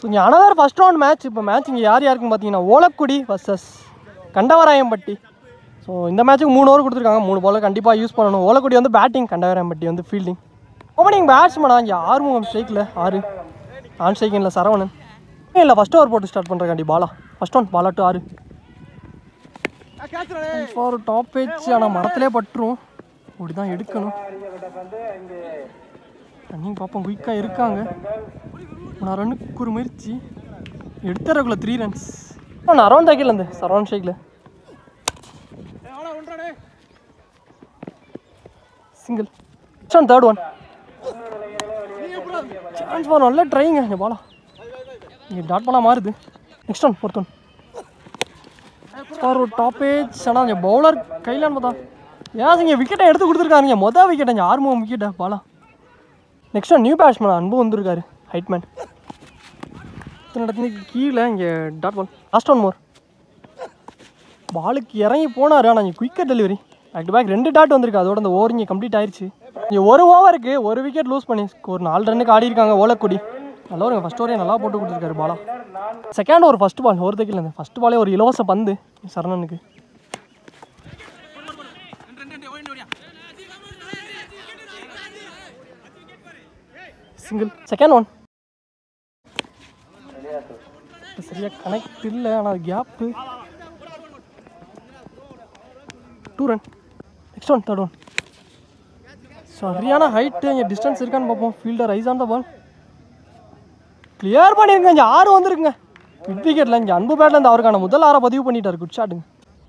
so இங்கே another first round match இப்போ match இங்கே யார் யாருக்குன்னு பார்த்தீங்கன்னா ஓலக்குடி வர்சஸ் கண்டவராயம்பட்டி ஸோ இந்த மேட்ச்சுக்கு மூணு ஓவர் கொடுத்துருக்காங்க மூணு பால் கண்டிப்பாக யூஸ் பண்ணணும் ஓலக்குடி வந்து பேட்டிங் கண்டவராயம்பட்டி வந்து ஃபீல்டிங் ஓப்பனிங் பேட்ஸ்மேனா இங்கே ஆறுமுகம் ஸ்ட்ரைக்கில் ஆறு ஆன் ஸ்ட்ரைக்கிங்கில் சரவணன் இல்லை ஃபஸ்ட் ஓவர் போட்டு ஸ்டார்ட் பண்ணுறக்காண்டி பாலா ஃபஸ்ட் ஒன் பாலா டு ஆறு ஃபார் டாப் பேச்சு ஆனால் மரத்திலே பட்டுரும் அப்படி தான் எடுக்கணும் ரன்னிங் பார்ப்போம் குயிக்காக இருக்காங்க நான் ரன்னுக்கு ஒரு முயற்சி எடுத்துறக்குள்ள த்ரீ ரன்ஸ் நான் அரௌண்ட் தாக்கில் இருந்து சரவண் ஷேக்கில் single one third one chance for நல்ல ட்ரைங்க இங்கே பாலா இங்கே டாட் பாலா மாறுது next one fourth one for ஒரு டாப் ஏஜ் ஆனால் இங்கே பவுலர் கையிலான்னு பார்த்தா ஏன் இங்கே விக்கெட்டை எடுத்து கொடுத்துருக்காருங்க மொதல் விக்கெட்டை இங்கே ஆறுமுகம் விக்கெட்டை பாலா next one new batsman Anbu வந்திருக்காரு ஹைட்மேன் இத்தனை இடத்துல கீழே இங்கே dot ball last one more பாலுக்கு இறங்கி போனார் ஆனால் இங்கே quicker delivery back to back ரெண்டு டாட் வந்திருக்கு அதோட அந்த ஓவர் இங்கே கம்ப்ளீட் ஆயிடுச்சு இங்கே ஒரு ஓவருக்கு ஒரு விக்கெட் லூஸ் பண்ணி ஒரு நாலு ரன்னுக்கு ஆடி இருக்காங்க ஓலக்குடி நல்லா ஒரு ஃபஸ்ட் ஓவரே நல்லா போட்டு கொடுத்துருக்காரு பாலா செகண்ட் ஓவர் ஃபஸ்ட் பால் ஒரு தைக்கல இந்த ஃபஸ்ட் பாலே ஒரு இலவச பந்து சரணனுக்கு சிங்கிள் செகண்ட் ஒன் சரியா கனெக்ட் இல்லை ஆனால் gap two run next one third one சரியான ஹைட்டு இங்கே டிஸ்டன்ஸ் இருக்கான்னு பார்ப்போம் fielder rise on the ball clear பண்ணிருங்க இங்கே ஆறு வந்திருக்குங்க மிட் விக்கெட்டில் இங்கே அன்பு பேட்டில் இருந்து அவருக்கான முதல் ஆறை பதிவு பண்ணிட்டார் குட் ஷாட்டுங்க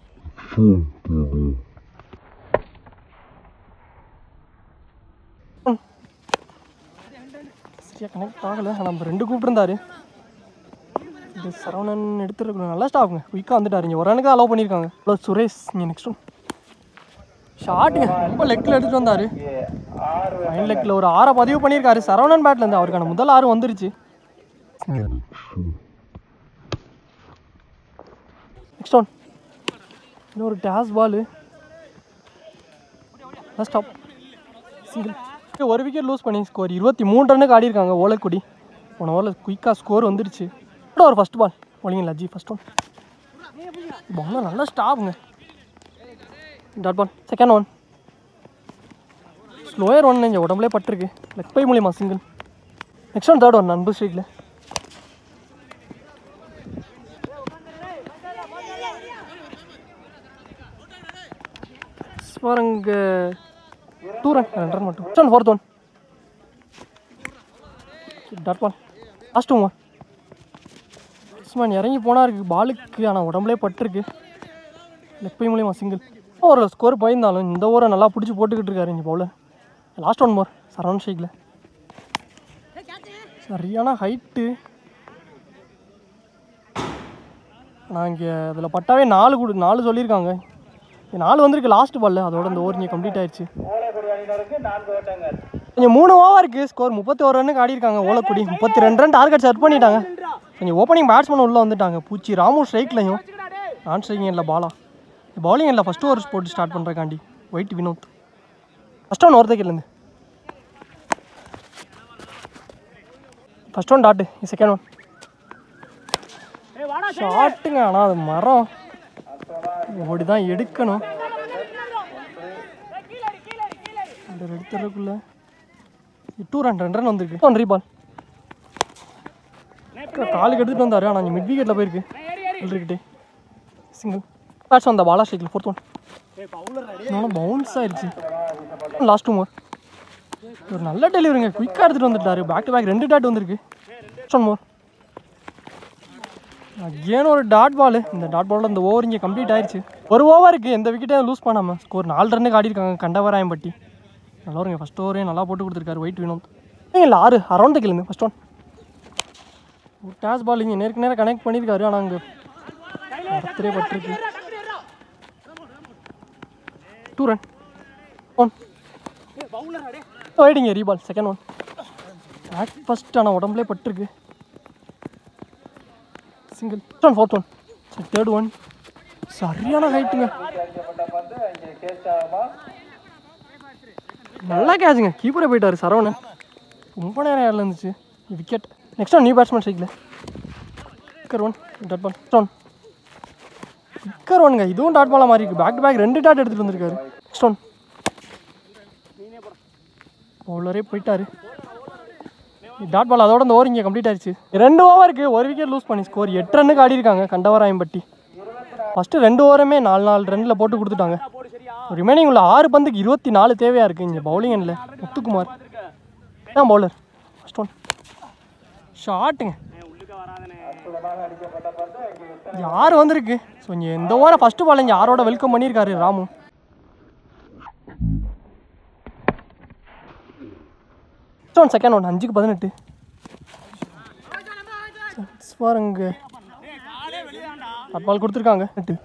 சரியா கனெக்ட் ஆகலை நம்ம ரெண்டு கூப்பிட்டுருந்தாரு இது சரவணன் எடுத்துருக்கணும் நல்லா ஸ்டாஃப்ங்க குயிக்காக வந்துட்டாரு இங்கே ஒரு ரனுக்கு அலோவ் பண்ணியிருக்காங்க ப்ளஸ் சுரேஷ் இங்கே நெக்ஸ்ட் ஒன் ஷாட்டுங்க ரொம்ப லெக்கில் எடுத்துகிட்டு வந்தார் ஃபைன் லெக்கில் ஒரு ஆறை பதிவு பண்ணியிருக்காரு சரவணன் பேட்டில் இருந்து அவருக்கான முதல் ஆறு வந்துருச்சு நெக்ஸ்ட் ஒன் இன்னொரு டேஸ் பாலு ஸ்டாப் சிங்கிள் ஒரு விக்கெட் லூஸ் பண்ணி ஸ்கோர் இருபத்தி மூணு ரன்னுக்கு ஆடி இருக்காங்க ஓலக்குடி போன ஓவரில் குயிக்காக ஸ்கோர் வந்துருச்சு கூட ஒரு ஃபஸ்ட் பால் போலிங்களா ஜி ஃபஸ்ட் ஒன் பால் நல்லா ஸ்டாப்புங்க dot ball second one slower one இங்கே உடம்புலே பட்டிருக்கு லெக் பை மூலியமா single next one third one Anbu ஸ்ட்ரீட்டில் ஸ்வரங்க டூ ரன் ரெண்டு ரன் மட்டும் one fourth one dot ball last one batsman இறங்கி போனா இருக்கு பாலுக்கு ஆனால் உடம்புலே பட்டிருக்கு லெக் பை மூலியமா சிங்கிள் ஒரு ஸ்கோர் போயிருந்தாலும் இந்த ஓவரை நல்லா பிடிச்சி போட்டுக்கிட்டு இருக்காரு இங்கே பவுலர் லாஸ்ட் ஒன் மோர் சரவண் ஷேக்கில் சரியான ஹைட்டு நான் இங்கே அதில் பட்டாவே நாலு கொடு நாலு சொல்லியிருக்காங்க இங்க நாலு வந்திருக்கு லாஸ்ட் பால்ல அதோட இந்த ஓவர் இங்கே கம்ப்ளீட் ஆயிடுச்சு கொஞ்சம் மூணு ஓவருக்கு ஸ்கோர் முப்பத்தி ஒரு ரன்னுக்கு ஆடி இருக்காங்க ஓலக்குடி முப்பத்தி ரெண்டு ரன் டார்கெட் செட் பண்ணிட்டாங்க கொஞ்சம் ஓப்பனிங் பேட்ஸ்மேன் உள்ளே வந்துட்டாங்க பூச்சி ராமு ஸ்ட்ரைக்லையும் நான் ஸ்ட்ரைக்கிங் இல்லை பாலா பவுலிங் இல்லை ஃபஸ்ட் ஓவர் போட்டு ஸ்டார்ட் பண்ணுறக்காண்டி ஒயிட் வினோத் ஃபஸ்ட் ஒன் ஒருத்தக்கிலேருந்து first one dot second one ஷாட்டுங்க ஆனால் அது மரம் ஓடி தான் எடுக்கணும் இந்த எடுத்துறதுக்குள்ள டூ ரன் ரெண்டு ரன் வந்திருக்கு ஒன் ரீபால் காலுக்கு எடுத்துகிட்டு வந்தாரு ஆனால் மிட் விக்கெட்டில் போயிருக்கு கிட்டே சிங்கிள் பேட்ஸ் வந்தா பாலா ஸ்ட்ரைக்கில் ஃபோர்த் ஒன் இன்னொன்று பவுன்ஸ் ஆயிடுச்சு லாஸ்ட் டூ மோர் ஒரு நல்ல டெலிவரிங்க குயிக்காக எடுத்துகிட்டு வந்துட்டாரு பேக் டு பேக் ரெண்டு டாட் வந்திருக்கு ஒன் மோர் அகேன் ஒரு டாட் பால் இந்த டாட் பாலில் இந்த ஓவர் இங்கே கம்ப்ளீட் ஆயிடுச்சு ஒரு ஓவருக்கு எந்த விக்கெட்டையும் லூஸ் பண்ணாமல் ஸ்கோர் நாலு ரன்னுக்கு ஆடி இருக்காங்க கண்டவராயம்பட்டி நல்லா வருங்க ஃபஸ்ட் ஓவரே நல்லா போட்டு கொடுத்துருக்காரு ஒயிட் வினோத் இல்லை ஆறு அரௌண்ட் கிளம்பு ஃபஸ்ட் ஒன் ஒரு டேஸ் பால் இங்கே நேருக்கு நேரம் கனெக்ட் பண்ணியிருக்காரு ஆனால் அங்கே ஒருத்தரே பட்டிருக்கு டூ ரன் ஒன் வெயிட்டிங்க ரீபால் செகண்ட் ஒன் பேக் ஃபஸ்ட் ஆனால் உடம்புலே பட்டிருக்கு சிங்கிள் ஒன் ஃபோர்த் ஒன் சரி தேர்ட் ஒன் சரியான ஹைட்டுங்க நல்லா கேட்சுங்க கீப்பரே போயிட்டாரு சரவணன் ரொம்ப நேரம் ஏரில் இருந்துச்சு wicket next one new batsman ஸ்ட்ரைக்கில் quicker one dot ball stone quicker ஒன்ங்க இதுவும் டாட் பாலாக மாதிரி இருக்குது பேக் டு பேக் ரெண்டு டாட் எடுத்துகிட்டு வந்திருக்காரு ஸ்டோன் பவுலரே போயிட்டாரு டாட் பால் அதோட இந்த ஓவர் இங்கே கம்ப்ளீட் ஆயிடுச்சு ரெண்டு ஓவருக்கு ஒரு விக்கெட் லூஸ் பண்ணி ஸ்கோர் எட்டு ரன்னுக்கு ஆடி இருக்காங்க கண்டவராயம்பட்டி ஃபஸ்ட்டு ரெண்டு ஓவருமே நாலு நாலு ரன்னில் போட்டு கொடுத்துட்டாங்க ரிமைனிங் உள்ள ஆறு பந்துக்கு இருபத்தி நாலு தேவையாக இருக்குது இங்கே பவுலிங் எண்ணில் முத்துக்குமார் தான் பவுலர் ஃபஸ்ட் ஒன் ஷாட்டுங்க யார் வந்திருக்கு ஸோ இங்கே இந்த ஓவரை ஃபஸ்ட்டு பால் இங்கே யாரோட வெல்கம் பண்ணியிருக்காரு ராமு ஒன் செகண்ட் ஒன் அஞ்சுக்கு பதினெட்டு பாருங்க பால் கொடுத்துருக்காங்க எட்டு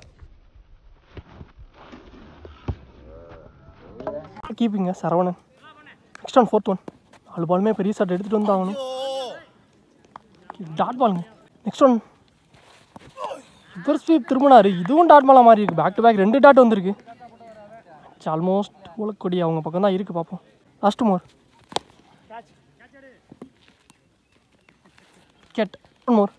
கீப்பிங்க Saravanan next one fourth one நாலு பாலுமே பெரிய ஷாட் எடுத்துகிட்டு வந்து ஆகணும் டாட் பாலுங்க நெக்ஸ்ட் ஒன் ரிவர் ஸ்வீப் திரும்பினாரு இதுவும் டாட் பாலாக மாதிரி இருக்குது பேக் டு பேக் ரெண்டு டாட் வந்திருக்கு ஆல்மோஸ்ட் உலக்கொடி அவங்க பக்கம் தான் இருக்குது பார்ப்போம் last more get more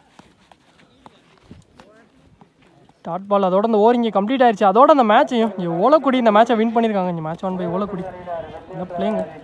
dot ball அதோட இந்த ஓவர் இங்கே கம்ப்ளீட் ஆயிடுச்சு அதோட அந்த மேட்சையும் இங்கே ஓலக்குடி இந்த மேட்சை வின் பண்ணியிருக்காங்க இங்கே மேட்ச் ஒன் பை ஓலக்குடி பிளேங்க